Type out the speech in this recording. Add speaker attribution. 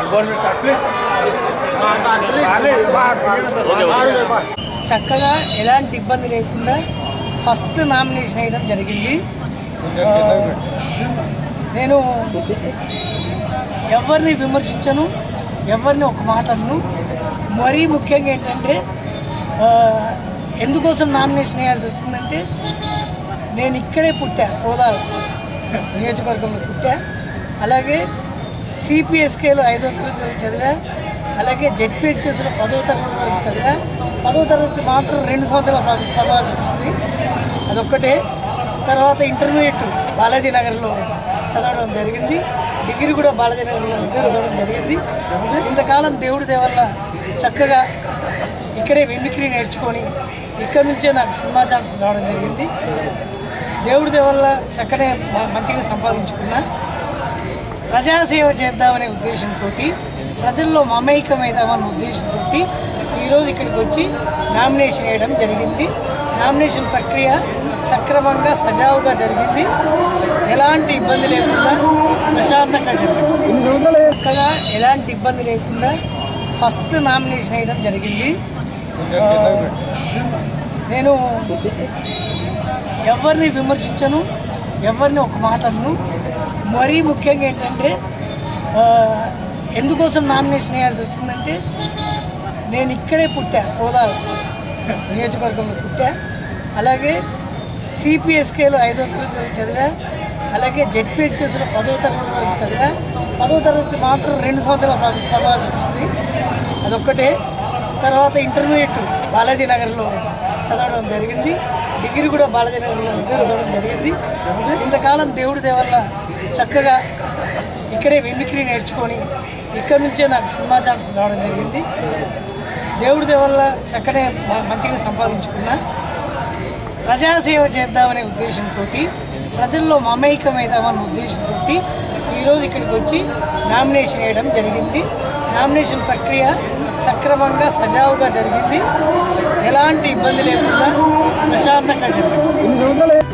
Speaker 1: చక్కగా ఎలాంటి ఇబ్బంది లేకుండా ఫస్ట్ నామినేషన్ వేయడం జరిగింది ఆ, నేను ఎవరిని విమర్శించను ఎవరిని ఒక మాట అన్ను మరీ ముఖ్యంగా ఏంటంటే ఆ, ఎందుకోసం నామినేషన్ వేయాల్సి వచ్చిందంటే నేను ఇక్కడే పుట్టా కోదాడ నియోజకవర్గంలో పుట్టా అలాగే సిపిఎస్కేలో ఐదో తరగతి వరకు చదివా అలాగే జెడ్పిహెచ్ఎస్లో పదో తరగతి వరకు చదివా పదో తరగతి మాత్రం రెండు సంవత్సరాలు చదివి- చదవాల్సి వచ్చింది అదొక్కటే తర్వాత ఇంటర్మీడియట్ బాలాజీ నగర్లో చదవడం జరిగింది డిగ్రీ కూడా బాలాజీ నగర్లో చదవడం జరిగింది ఇంతకాలం దేవుడి దేవల్ల చక్కగా ఇక్కడే మిమిక్రీ నేర్చుకొని ఇక్కడ నుంచే నాకు సినిమా ఛాన్స్ రావడం జరిగింది దేవుడి దేవల్ల చక్కనే మ- మంచిగా సంపాదించుకున్నా ప్రజాసేవ చేద్దామనే ఉద్దేశంతో ప్రజల్లో మమైకమైదామన్న ఉద్దేశంతో ఈరోజు ఇక్కడికి వచ్చి నామినేషన్ వేయడం జరిగింది నామినేషన్ ప్రక్రియ సక్రమంగా సజావుగా జరిగింది ఎలాంటి ఇబ్బంది లేకుండా ప్రశాంతంగా జరిగింది చక్కగా ఎలాంటి ఇబ్బంది లేకుండా ఫస్ట్ నామినేషన్ వేయడం జరిగింది ఆ, నేను ఎవరిని విమర్శించను ఎవరిని ఒక మాట అన్ను మరీ ముఖ్యంగా ఏంటంటే ఆ, ఎందుకోసం నామినేషన్ వేయాల్సి వచ్చిందంటే నేను ఇక్కడే పుట్టా కోదాడ నియోజకవర్గంలో పుట్టా అలాగే సిపిఎస్కేలో ఐదో తరగతి వరకు చదివా అలాగే జెడ్పిహెచ్ఎస్లో పదో తరగతి వరకు చదివా పదో తరగతి మాత్రం రెండు సంవత్సరాలు చదివి- చదవాల్సి వచ్చింది అదొక్కటే తర్వాత ఇంటర్మీడియట్ బాలాజీ నగర్లో చదవడం జరిగింది డిగ్రీ కూడా బాలాజీ నగర్లో చదవడం జరిగింది ఇంతకాలం దేవుడి దేవల్ల చక్కగా ఇక్కడే మిమిక్రీ నేర్చుకొని ఇక్కడ నుంచే నాకు సినిమా ఛాన్స్ రావడం జరిగింది దేవుడి దేవల్ల చక్కనే మ- మంచిగా సంపాదించుకున్నా ప్రజాసేవ చేద్దామనే ఉద్దేశంతో ప్రజల్లో మమైకమైదామన్న ఉద్దేశంతో ఈరోజు ఇక్కడికి వచ్చి నామినేషన్ వేయడం జరిగింది నామినేషన్ ప్రక్రియ సక్రమంగా సజావుగా జరిగింది ఎలాంటి ఇబ్బంది లేకుండా ప్రశాంతంగా జరిగింది